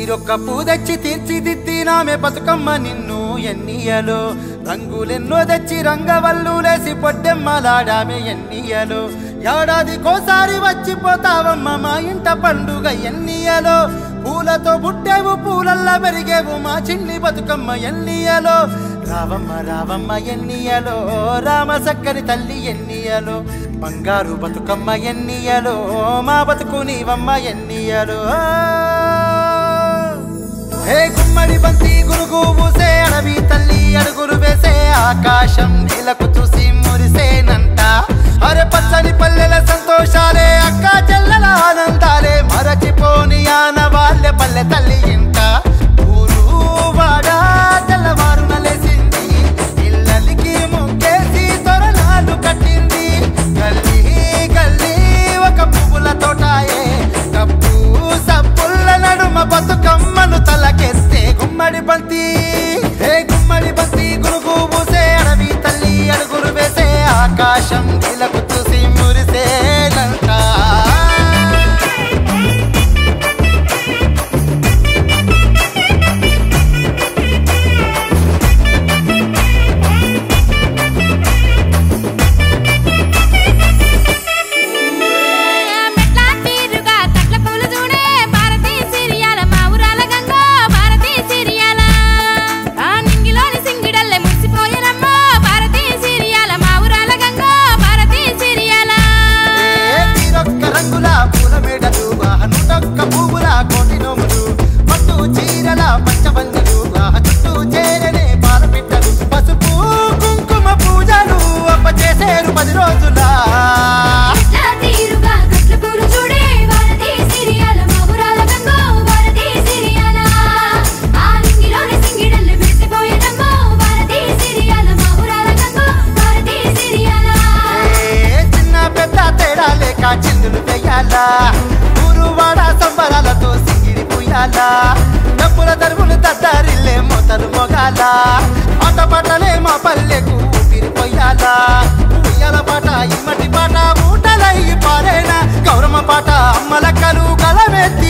తీరొక్క పూదెచ్చి తీర్చిదిద్దినామె బతుకమ్మ నిన్ను ఎన్నియలో రంగులెన్నో తెచ్చి రంగవల్లులేసి పొడ్డెమ్మలాడామె ఎన్నియలో ఏడాదికోసారి వచ్చిపోతావమ్మ మా ఇంట పండుగ ఎన్నియలో పూలతో పుట్టేవు పూలల్లా పెరిగేవు మా చిన్ని బతుకమ్మ ఎన్నియలో రావమ్మ రావమ్మ ఎన్నియలో రామ సక్కని తల్లి ఎన్నియలో బంగారు బతుకమ్మ ఎన్నియలో మా బతుకు నీవమ్మ ఎన్నియలో హే గుమ్మడి బంతి గురుగు పూసే అడవి తల్లి అడుగులు వేసే ఆకాశం నీలకు చూసి మురిసేనంట అరే పచ్చని పల్లెల సంతోషాలే అక్క చెల్లెల ఆనందాలే మరచిపోని ఆన వాళ్ళే పల్లె తల్లి ఇంట ఊరు వాడ తెల్లవారున లేసింది ఇళ్ళలికి ముక్కేసి తొరలాలు కట్టింది గల్లీ గల్లీ ఒక పువ్వుల తోటాయే కప్పు సప్పుల్ల నడుమ బతుకమ్మను తలకెస్తే గుమ్మడి బంతి హే గుమ్మడి బంతి గురుగు పూసే అడవి తల్లి అడుగులు వేసే ఆకాశం నీలకు చూసి మురిసేనంట మెట్ల తీరుగా కట్ల పూలు చూడే భారతీ సిరియాల మా ఊరాల గంగో భారతీ సిరియాల ఆ నింగిలోని సింగిడల్లే మురిసిపోయేనమ్మో భారతీ సిరియాల మా ఊరాల గంగో భారతీ సిరియాల ఏ తీరొక్క రంగుల పూల మేడలు నూటొక్క పువ్వుల కోటి నోములు పట్టు చీరల పంచబంధులు చుట్టూ చేరనే పాల పిట్టలు పసుపు కుంకుమ పూజలు అప్ప చేసేరు పది రోజులా మెట్ల తీరుగా కట్ల పూలు చూడే భారతీ సిరియాల మా ఊరాల గంగో భారతీ సిరియాల ఆ నింగిలోని సింగిడల్లే మురిసిపోయేనమ్మో భారతీ సిరియాల మా ఊరాల గంగో భారతీ సిరియాల ఏ చిన్న పెద్ద తేడా లేక చిందులు వేయాలా ఊరువాడ సంబరాలతో సింగిడి పూయాలా డబ్బుల దరువులు దద్దారిల్లే మోతలు మొగాల ఆట పాటలే మా పల్లెకు ఊపిరిపోయాలా ఉయ్యాల పాట ఈ మట్టి పాట ఊటలై పారేనా గౌరమ్మ పాట అమ్మలక్కలు కలమెత్తి